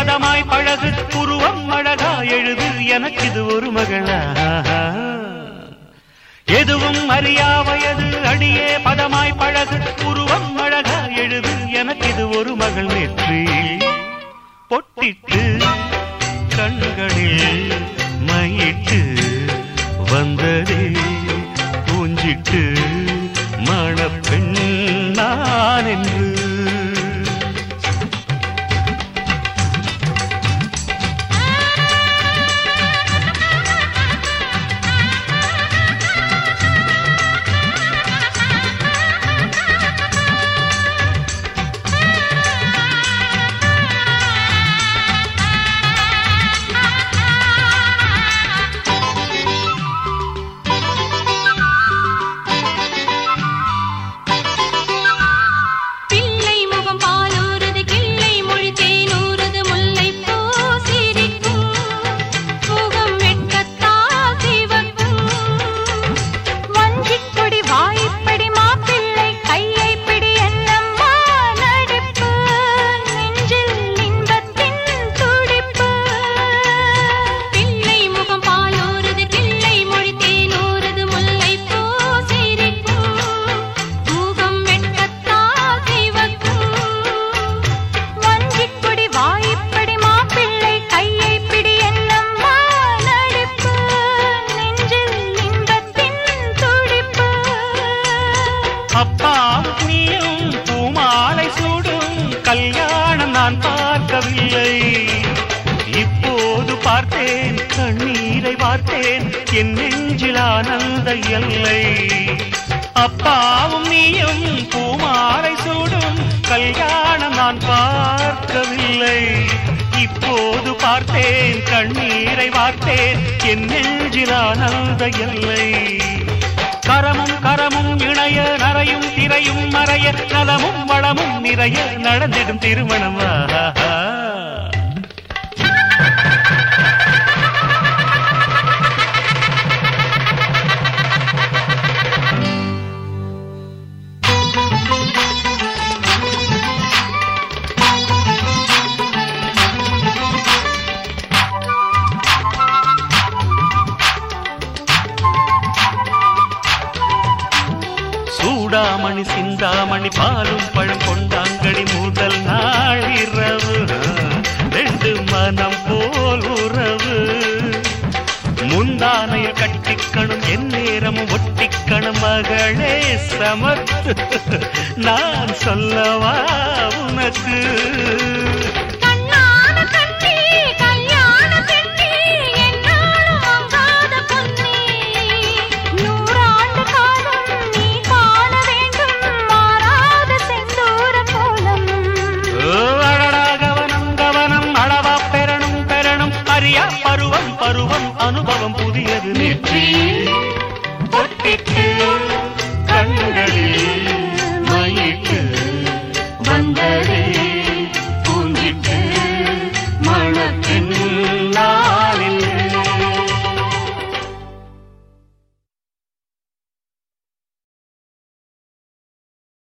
பதமாய் பழகு உருவம் அழகா எழுது எனக்கு இது ஒரு மகளா எதுவும் அறியா வயது அடியே பதமாய் பழகு உருவம் அழகா எழுது எனக்கு இது ஒரு மகள் நெற்றி பொட்டிட்டு கண்களில் மையிட்டு வந்ததே பூஞ்சிட்டு மணப்பெண் நான் என்று பிள்ளை முகம் பாலூறுது கிள்ளை மொழி தேனூறுது முல்லைப் பூ சிரிக்கும் முகம் வெட்கத்தால் சிவக்கும் வஞ்சிக் கொடி வாய்ப்படி மாப்பிள்ளை கையை பிடி என்னம்மா நடிப்பு நெஞ்சில் இன்பத்தின் துடிப்பு பிள்ளை முகம் பாலூறுது கிள்ளை மொழி தேனூறுது முல்லைப் பூ சிரிக்கும் முகம் வெட்கத்தால் சிவக்கும் வஞ்சிக் கொடி வாய்ப்படி மாப்பிள்ளை கையை பிடி என்னம்மா நடிப்பு நெஞ்சில் இன்பத்தின் துடிப்பு அப்பா நீயும் பூமாலை சூடும் கல்யாணம் நான் பார்க்கவில்லை இப்போது பார்த்தேன் கண்ணீரை பார்த்தேன் என் நெஞ்சில் ஆனந்த எல்லை அப்பாவும் நீயும் பூமாலை சூடும் கல்யாணம் நான் பார்க்கவில்லை இப்போது பார்த்தேன் கண்ணீரை பார்த்தேன் என் நெஞ்சில் ஆனந்த எல்லை கரமும் கரமும் இணைய நரையும் திரையும் மறைய நலமும் வளமும் நிறைய நடந்திடும் திருமணம் ஆஹா. சூடாமணி சிந்தாமணி பாலும் பழம் கொண்டாங்கடி முதல் நாள் இரவு ரெண்டு மனம் போல் உறவு முந்தானையில் கட்டிக்கணும் என் நேரமும் ஒட்டிக்கணும் மகளே சமத்து நான் சொல்லவா உனக்கு கண்ணான கண்ணே கல்யாண பெண்ணே என்னாலும் வாங்காத பொன்னே நூறாண்டு காலம் நீ காண வேண்டும் மாறாத செந்தூர கோலம் ஓ, அடடா, கவனம் கவனம் அளவா பெறணும் பெறணும் அறியா பருவம் பருவம் அனுபவம் புதியது நெற்றி பொட்டிட்டு கண்களில் மையிட்டு வந்ததே